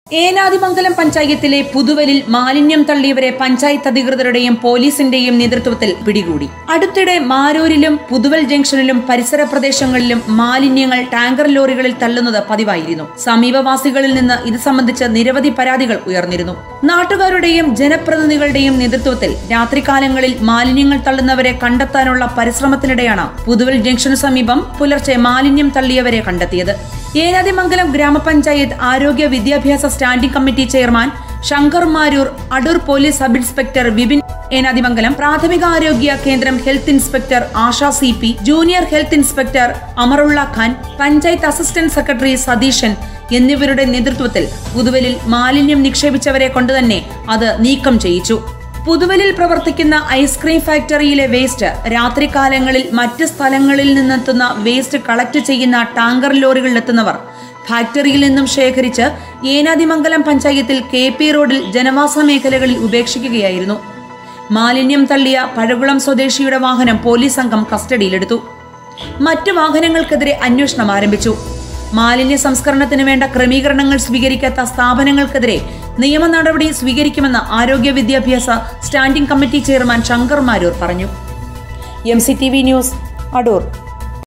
ഏനാദിമംഗലം പഞ്ചായത്തിലെ പുതുവലിൽ മാലിന്യം തള്ളിയവരെ പഞ്ചായത്ത് അധികൃതരുടെയും പോലീസിന്റെയും നേതൃത്വത്തിൽ പിടികൂടി അടുത്തിടെ മാരൂരിലും പുതുവൽ ജംഗ്ഷനിലും പരിസര പ്രദേശങ്ങളിലും മാലിന്യങ്ങൾ ടാങ്കർ ലോറികളിൽ തള്ളുന്നത് പതിവായിരുന്നു സമീപവാസികളിൽ നിന്ന് ഇത് സംബന്ധിച്ച് നിരവധി പരാതികൾ ഉയർന്നിരുന്നു നാട്ടുകാരുടെയും ജനപ്രതിനിധികളുടെയും നേതൃത്വത്തിൽ രാത്രികാലങ്ങളിൽ മാലിന്യങ്ങൾ തള്ളുന്നവരെ കണ്ടെത്താനുള്ള പരിശ്രമത്തിനിടെയാണ് പുതുവൽ ജംഗ്ഷനു സമീപം പുലർച്ചെ മാലിന്യം തള്ളിയവരെ കണ്ടെത്തിയത് ഏനാദിമംഗലം ഗ്രാമപഞ്ചായത്ത് ആരോഗ്യ വിദ്യാഭ്യാസ standing committee chairman Shankar Maroor Adoor police sub inspector Vipin Enadimangalam പ്രാഥമികാരോഗ്യ കേന്ദ്രം health inspector Asha C P junior health inspector Amarulla Khan panchayat assistant secretary Satheesan എന്നിവരുടെ നേതൃത്വത്തിൽ പുതുവലിൽ മാലിന്യം നിക്ഷേപിച്ചവരെ കൊണ്ടുതന്നെ അത് നീക്കം ചെയ്യിച്ചു പുതുവലിൽ പ്രവർത്തിക്കുന്ന ഐസ്ക്രീം ഫാക്ടറിയിലെ വേസ്റ്റ് രാത്രികാലങ്ങളിൽ മറ്റ് സ്ഥലങ്ങളിൽ നിന്നെത്തുന്ന വേസ്റ്റ് കളക്ട് ചെയ്യുന്ന ടാങ്കർ ലോറികളിലെത്തുന്നവർ ഫാക്ടറിയിൽ നിന്നും ശേഖരിച്ച് ഏനാദിമംഗലം പഞ്ചായത്തിൽ കെ പി റോഡിൽ ജനവാസ മേഖലകളിൽ ഉപേക്ഷിക്കുകയായിരുന്നു മാലിന്യം തള്ളിയ പഴകുളം സ്വദേശിയുടെ വാഹനം പോലീസ് സംഘം കസ്റ്റഡിയിലെടുത്തു മറ്റു വാഹനങ്ങൾക്കെതിരെ അന്വേഷണം ആരംഭിച്ചു മാലിന്യ സംസ്കരണത്തിന് വേണ്ട ക്രമീകരണങ്ങൾ സ്വീകരിക്കാത്ത സ്ഥാപനങ്ങൾക്കെതിരെ നിയമ നടപടി സ്വീകരിക്കുമെന്ന് ആരോഗ്യ വിദ്യാഭ്യാസ standing committee chairman Shankar Maroor പറഞ്ഞു M C T V news Adoor